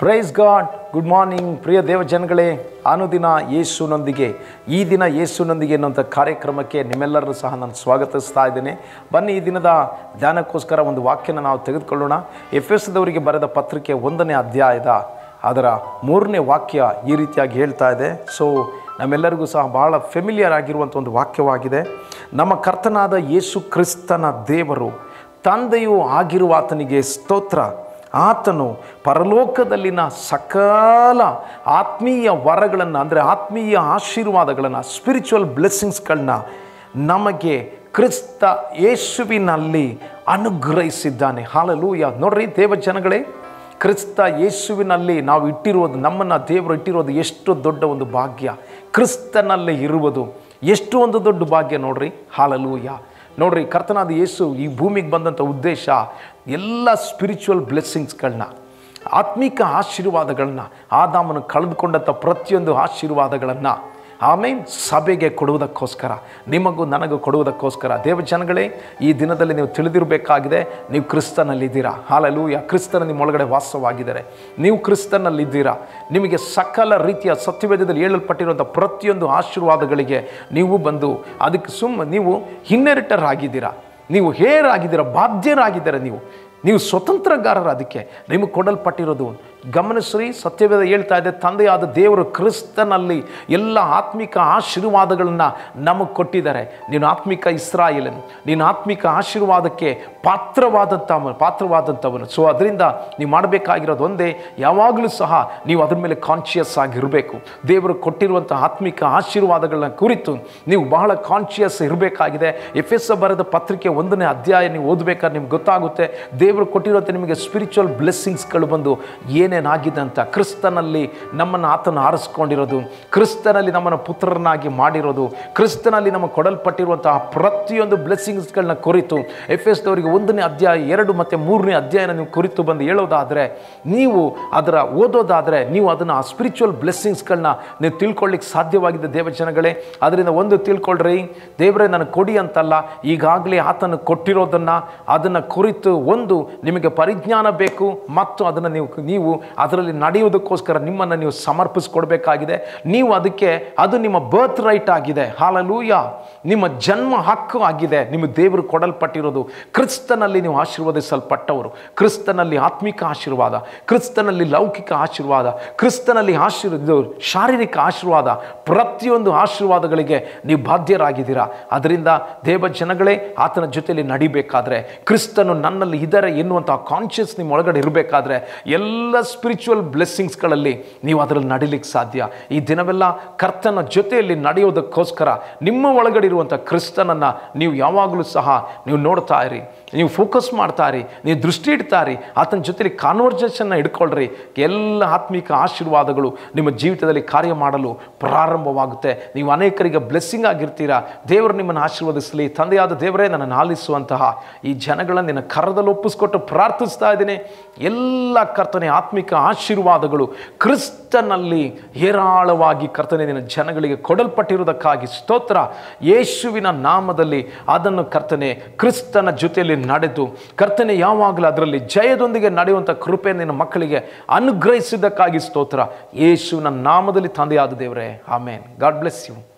price God good morning ಪ್ರಿಯ ದೇವ ಜನಗಳೇ ಅನುದಿನ ಯೇಸುನೊಂದಿಗೆ ಈ ದಿನ ಯೇಸುನೊಂದಿಗೆ ಅನ್ನುವಂಥ ಕಾರ್ಯಕ್ರಮಕ್ಕೆ ನಿಮ್ಮೆಲ್ಲರೂ ಸಹ ನಾನು ಸ್ವಾಗತಿಸ್ತಾ ಇದ್ದೇನೆ ಬನ್ನಿ ಈ ದಿನದ ಧ್ಯಾನಕ್ಕೋಸ್ಕರ ಒಂದು ವಾಕ್ಯನ ನಾವು ತೆಗೆದುಕೊಳ್ಳೋಣ ಎಫ್ ಎಸ್ ದವರಿಗೆ ಬರೆದ ಪತ್ರಿಕೆ ಒಂದನೇ ಅಧ್ಯಾಯದ ಅದರ ಮೂರನೇ ವಾಕ್ಯ ಈ ರೀತಿಯಾಗಿ ಹೇಳ್ತಾ ಇದೆ ಸೊ ನಮ್ಮೆಲ್ಲರಿಗೂ ಸಹ ಬಹಳ ಫೆಮಿಲಿಯರ್ ಆಗಿರುವಂಥ ಒಂದು ವಾಕ್ಯವಾಗಿದೆ ನಮ್ಮ ಕರ್ತನಾದ ಯೇಸು ಕ್ರಿಸ್ತನ ದೇವರು ತಂದೆಯೂ ಆಗಿರುವ ಆತನಿಗೆ ಸ್ತೋತ್ರ ಆತನು ಪರಲೋಕದಲ್ಲಿನ ಸಕಲ ಆತ್ಮೀಯ ವರಗಳನ್ನು ಅಂದರೆ ಆತ್ಮೀಯ ಆಶೀರ್ವಾದಗಳನ್ನು ಸ್ಪಿರಿಚುವಲ್ ಬ್ಲೆಸ್ಸಿಂಗ್ಸ್ಗಳನ್ನ ನಮಗೆ ಕ್ರಿಸ್ತ ಯೇಸುವಿನಲ್ಲಿ ಅನುಗ್ರಹಿಸಿದ್ದಾನೆ ಹಾಲಲೂಯ ನೋಡ್ರಿ ದೇವ ಜನಗಳೇ ಕ್ರಿಸ್ತ ಯೇಸುವಿನಲ್ಲಿ ನಾವು ಇಟ್ಟಿರುವುದು ನಮ್ಮನ್ನು ದೇವರು ಇಟ್ಟಿರೋದು ಎಷ್ಟು ದೊಡ್ಡ ಒಂದು ಭಾಗ್ಯ ಕ್ರಿಸ್ತನಲ್ಲಿ ಇರುವುದು ಎಷ್ಟು ಒಂದು ದೊಡ್ಡ ಭಾಗ್ಯ ನೋಡ್ರಿ ಹಾಲಲೂಯ ನೋಡ್ರಿ ಕರ್ತನಾದ ಯೇಸು ಈ ಭೂಮಿಗೆ ಬಂದಂಥ ಉದ್ದೇಶ ಎಲ್ಲ ಸ್ಪಿರಿಚುವಲ್ ಬ್ಲೆಸ್ಸಿಂಗ್ಸ್ಗಳನ್ನ ಆತ್ಮಿಕ ಆಶೀರ್ವಾದಗಳನ್ನ ಆದಾಮನು ಕಳೆದುಕೊಂಡಂಥ ಪ್ರತಿಯೊಂದು ಆಶೀರ್ವಾದಗಳನ್ನು ಆಮೇಲೆ ಸಭೆಗೆ ಕೊಡುವುದಕ್ಕೋಸ್ಕರ ನಿಮಗೂ ನನಗೂ ಕೊಡುವುದಕ್ಕೋಸ್ಕರ ದೇವ ಜನಗಳೇ ಈ ದಿನದಲ್ಲಿ ನೀವು ತಿಳಿದಿರಬೇಕಾಗಿದೆ ನೀವು ಕ್ರಿಸ್ತನಲ್ಲಿದ್ದೀರಾ ಹಾಲಲೂಯ ಕ್ರಿಸ್ತನ ನಿಮ್ಮೊಳಗಡೆ ವಾಸವಾಗಿದ್ದಾರೆ ನೀವು ಕ್ರಿಸ್ತನಲ್ಲಿದ್ದೀರಾ ನಿಮಗೆ ಸಕಲ ರೀತಿಯ ಸತ್ಯವೇದದಲ್ಲಿ ಹೇಳಲ್ಪಟ್ಟಿರುವಂಥ ಪ್ರತಿಯೊಂದು ಆಶೀರ್ವಾದಗಳಿಗೆ ನೀವು ಬಂದು ಅದಕ್ಕೆ ಸುಮ್ಮ ನೀವು ಹಿನ್ನೆರಿಟರ್ ಆಗಿದ್ದೀರಾ ನೀವು ಹೇರ್ ಆಗಿದ್ದೀರಾ ಬಾಧ್ಯರಾಗಿದ್ದೀರಾ ನೀವು ನೀವು ಸ್ವತಂತ್ರಗಾರರ ಅದಕ್ಕೆ ನಿಮಗೆ ಕೊಡಲ್ಪಟ್ಟಿರೋದು ಗಮನಿಸ್ರಿ ಸತ್ಯವೇದ ಹೇಳ್ತಾ ಇದೆ ತಂದೆಯಾದ ದೇವರು ಕ್ರಿಸ್ತನಲ್ಲಿ ಎಲ್ಲ ಆತ್ಮಿಕ ಆಶೀರ್ವಾದಗಳನ್ನು ನಮಗೆ ಕೊಟ್ಟಿದ್ದಾರೆ ನೀನು ಆತ್ಮಿಕ ಇಸ್ರಾಯೇಲನು ನೀನು ಆತ್ಮಿಕ ಆಶೀರ್ವಾದಕ್ಕೆ ಪಾತ್ರವಾದಂಥವನು ಪಾತ್ರವಾದಂಥವನು ಸೊ ಅದರಿಂದ ನೀವು ಮಾಡಬೇಕಾಗಿರೋದು ಒಂದೇ ಯಾವಾಗಲೂ ಸಹ ನೀವು ಅದ್ರ ಮೇಲೆ ಕಾನ್ಷಿಯಸ್ ಆಗಿರಬೇಕು ದೇವರು ಕೊಟ್ಟಿರುವಂಥ ಆತ್ಮಿಕ ಆಶೀರ್ವಾದಗಳನ್ನ ಕುರಿತು ನೀವು ಬಹಳ ಕಾನ್ಷಿಯಸ್ ಇರಬೇಕಾಗಿದೆ ಎಫ್ ಎಸ್ ಬರೆದ ಪತ್ರಿಕೆ ಒಂದನೇ ಅಧ್ಯಾಯ ನೀವು ಓದಬೇಕಾದ್ರೆ ನಿಮ್ಗೆ ಗೊತ್ತಾಗುತ್ತೆ ದೇವರು ಕೊಟ್ಟಿರುವಂಥ ನಿಮಗೆ ಸ್ಪಿರಿಚುವಲ್ ಬ್ಲೆಸ್ಸಿಂಗ್ಸ್ಗಳು ಬಂದು ಏನೇನಾಗಿದೆ ಅಂತ ಕ್ರಿಸ್ತನಲ್ಲಿ ನಮ್ಮನ್ನು ಆತನ ಆರಿಸ್ಕೊಂಡಿರೋದು ಕ್ರಿಸ್ತನಲ್ಲಿ ನಮ್ಮನ್ನು ಪುತ್ರರನ್ನಾಗಿ ಮಾಡಿರೋದು ಕ್ರಿಸ್ತನಲ್ಲಿ ನಮಗೆ ಕೊಡಲ್ಪಟ್ಟಿರುವಂತಹ ಪ್ರತಿಯೊಂದು ಬ್ಲೆಸ್ಸಿಂಗ್ಸ್ಗಳನ್ನ ಕುರಿತು ಎಫ್ ಎಸ್ ದವರಿಗೆ ಒಂದನೇ ಅಧ್ಯಾಯ ಎರಡು ಮತ್ತು ಮೂರನೇ ಅಧ್ಯಾಯನ ನೀವು ಕುರಿತು ಬಂದು ಹೇಳೋದಾದರೆ ನೀವು ಅದರ ಓದೋದಾದರೆ ನೀವು ಅದನ್ನು ಆ ಸ್ಪಿರಿಚುವಲ್ ಬ್ಲೆಸ್ಸಿಂಗ್ಸ್ಗಳನ್ನ ನೀವು ತಿಳ್ಕೊಳ್ಳಿಕ್ಕೆ ಸಾಧ್ಯವಾಗಿದೆ ದೇವಜನಗಳೇ ಅದರಿಂದ ಒಂದು ತಿಳ್ಕೊಳ್ರಿ ದೇವರೇ ನನಗೆ ಕೊಡಿ ಅಂತಲ್ಲ ಈಗಾಗಲೇ ಆತನು ಕೊಟ್ಟಿರೋದನ್ನು ಅದನ್ನು ಕುರಿತು ಒಂದು ನಿಮಗೆ ಪರಿಜ್ಞಾನ ಬೇಕು ಮತ್ತು ಅದನ್ನು ನೀವು ನೀವು ಅದರಲ್ಲಿ ನಡೆಯುವುದಕ್ಕೋಸ್ಕರ ನಿಮ್ಮನ್ನು ನೀವು ಸಮರ್ಪಿಸ್ಕೊಡ್ಬೇಕಾಗಿದೆ ನೀವು ಅದಕ್ಕೆ ಅದು ನಿಮ್ಮ ಬರ್ತ್ ರೈಟ್ ಆಗಿದೆ ಹಾಲಲೂಯ ನಿಮ್ಮ ಜನ್ಮ ಹಕ್ಕು ಆಗಿದೆ ನಿಮ್ಮ ದೇವರು ಕೊಡಲ್ಪಟ್ಟಿರೋದು ಕ್ರಿಸ್ತನಲ್ಲಿ ನೀವು ಆಶೀರ್ವದಿಸಲ್ಪಟ್ಟವರು ಕ್ರಿಸ್ತನಲ್ಲಿ ಆತ್ಮಿಕ ಆಶೀರ್ವಾದ ಕ್ರಿಸ್ತನಲ್ಲಿ ಲೌಕಿಕ ಆಶೀರ್ವಾದ ಕ್ರಿಸ್ತನಲ್ಲಿ ಆಶೀರ್ವ ಇದು ಶಾರೀರಿಕ ಆಶೀರ್ವಾದ ಪ್ರತಿಯೊಂದು ಆಶೀರ್ವಾದಗಳಿಗೆ ನೀವು ಬಾಧ್ಯರಾಗಿದ್ದೀರಾ ಅದರಿಂದ ದೇವ ಜನಗಳೇ ಆತನ ಜೊತೆಯಲ್ಲಿ ನಡಿಬೇಕಾದ್ರೆ ಕ್ರಿಸ್ತನು ನನ್ನಲ್ಲಿ ಇದ್ದಾರೆ ಎನ್ನುವಂಥ ಕಾನ್ಷಿಯಸ್ ನಿಮ್ಮ ಒಳಗಡೆ ಇರಬೇಕಾದ್ರೆ ಎಲ್ಲ ಸ್ಪಿರಿಚುವಲ್ ಬ್ಲೆಸ್ಸಿಂಗ್ಸ್ಗಳಲ್ಲಿ ನೀವು ಅದರಲ್ಲಿ ನಡಿಲಿಕ್ಕೆ ಸಾಧ್ಯ ಈ ದಿನವೆಲ್ಲ ಕರ್ತನ ಜೊತೆಯಲ್ಲಿ ನಡೆಯೋದಕ್ಕೋಸ್ಕರ ನಿಮ್ಮ ಒಳಗಡೆ ಇರುವಂಥ ಕ್ರಿಸ್ತನನ್ನು ನೀವು ಯಾವಾಗಲೂ ಸಹ ನೀವು ನೋಡ್ತಾ ಇರಿ ನೀವು ಫೋಕಸ್ ಮಾಡ್ತಾ ಇರಿ ನೀವು ದೃಷ್ಟಿ ಇಡ್ತಾ ಇರಿ ಆತನ ಜೊತೆಲಿ ಕಾನ್ವರ್ಜೇಷನ್ನ ಇಟ್ಕೊಳ್ರಿ ಎಲ್ಲ ಆತ್ಮಿಕ ಆಶೀರ್ವಾದಗಳು ನಿಮ್ಮ ಜೀವಿತದಲ್ಲಿ ಕಾರ್ಯ ಮಾಡಲು ಪ್ರಾರಂಭವಾಗುತ್ತೆ ನೀವು ಅನೇಕರಿಗೆ ಬ್ಲೆಸ್ಸಿಂಗ್ ಆಗಿರ್ತೀರಾ ದೇವರು ನಿಮ್ಮನ್ನು ಆಶೀರ್ವದಿಸಲಿ ತಂದೆಯಾದ ದೇವರೇ ನನ್ನನ್ನು ಆಲಿಸುವಂತಹ ಈ ಜನಗಳನ್ನು ನಿನ್ನ ಕರದಲ್ಲಿ ಒಪ್ಪಿಸ್ಕೊಟ್ಟು ಪ್ರಾರ್ಥಿಸ್ತಾ ಇದ್ದೀನಿ ಎಲ್ಲ ಕರ್ತನೆ ಆತ್ಮಿಕ ಆಶೀರ್ವಾದಗಳು ಕ್ರಿಸ್ತನಲ್ಲಿ ಹೇರಾಳವಾಗಿ ಕರ್ತನೆ ನಿನ್ನ ಜನಗಳಿಗೆ ಕೊಡಲ್ಪಟ್ಟಿರುವುದಕ್ಕಾಗಿ ಸ್ತೋತ್ರ ಯೇಸುವಿನ ನಾಮದಲ್ಲಿ ಅದನ್ನು ಕರ್ತನೆ ಕ್ರಿಸ್ತನ ಜೊತೆಯಲ್ಲಿ ನಡೆದು ಕರ್ತನೆ ಯಾವಾಗಲೂ ಅದರಲ್ಲಿ ಜಯದೊಂದಿಗೆ ನಡೆಯುವಂಥ ಕೃಪೆ ನಿನ್ನ ಮಕ್ಕಳಿಗೆ ಅನುಗ್ರಹಿಸಿದ್ದಕ್ಕಾಗಿ ಸ್ತೋತ್ರ ಯೇಸುವಿನ ನಾಮದಲ್ಲಿ ತಂದೆಯಾದ ದೇವರೇ ಆಮೇನ್ ಗಾಡ್ ಬ್ಲೆಸ್ ಯು